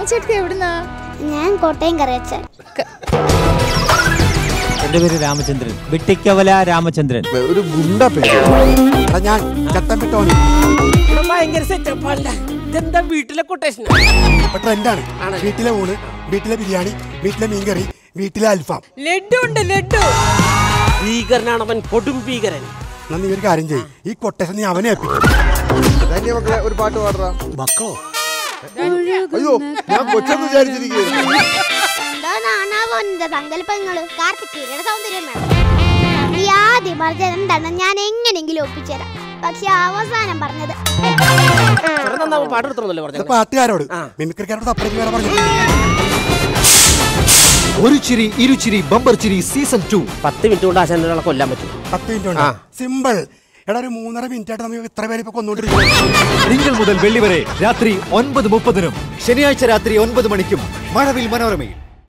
ചേട്ടത്തി എവിടുന്നാ ഞാൻ കോട്ടയം കറിയച്ചൻ എന്റെ പേര് രാമചന്ദ്രൻ വെട്ടിക്കവല രാമചന്ദ്രൻ ഒരു ഗുണ്ട പേര് എടാ ഞാൻ ചട്ടമ്പിട്ട ടോണി ഇവിടെ ഭയങ്കര സെറ്റപ്പല്ല ഇതെന്താ വീട്ടിലെ കൊട്ടേഷൻ ഇപ്പൊ ട്രെൻഡാണ് വീട്ടിലെ ഊണ് വീട്ടിലെ ബിരിയാണി വീട്ടിലെ മീൻകറി വീട്ടിലെ അൽഫാം ലഡു ഉണ്ട് ലഡു ഭീകരനാണ് അവൻ കൊടും ഭീകരൻ എന്നാ നീ ഒരു കാര്യം ചെയ്യ് ഈ കൊട്ടേഷൻ നീ അവനെ ഏൽപ്പിക്കും ധന്യ മക്കളെ ഒരു പാട്ട് പാടുക മക്കളോ അയ്യോ ഞാൻ കൊച്ചെന്ന് വിചാരിച്ചിരിക്കുന്നു എന്താ നാണാവോ എന്റെ സങ്കല്പങ്ങള് കാർത്തികയുടെ സൗന്ദര്യം വേണം ഈ ആദ്യം പറഞ്ഞത് എന്താണ് ഞാൻ എങ്ങനെങ്കിലും ഒപ്പിച്ചുതരാം പക്ഷെ അവസാനം പറഞ്ഞത് ചെറുതാ നമ്മൾ പാട്ടെടുത്തോന്നല്ലേ ഇത് പറഞ്ഞത് പാട്ടുകാരോട് ആ. മിമിക്രിക്കാരോട് അപ്പുറത്തേക്ക് വേറെ പറഞ്ഞു ഒരു ചിരി ഇരുചിരി ബമ്പർ ചിരി സീസൺ ടു പത്ത് മിനിറ്റ് കൊണ്ട് ആശാനെ ഒരാളെ കൊല്ലാൻ പറ്റും പത്ത് മിനിറ്റ് ആ. ഉണ്ട് സിമ്പിൾ എടാ ഒരു മൂന്നര മിനിറ്റ് ആയിട്ട് നമുക്ക് ഇത്ര പേര് ഇപ്പൊ കൊന്നുകൊണ്ടിരിക്കുന്നു തിങ്കൾ മുതൽ വെള്ളി വരെ രാത്രി ഒൻപത് മുപ്പതിനും ശനിയാഴ്ച രാത്രി ഒൻപത് മണിക്കും മഴവിൽ മനോരമയിൽ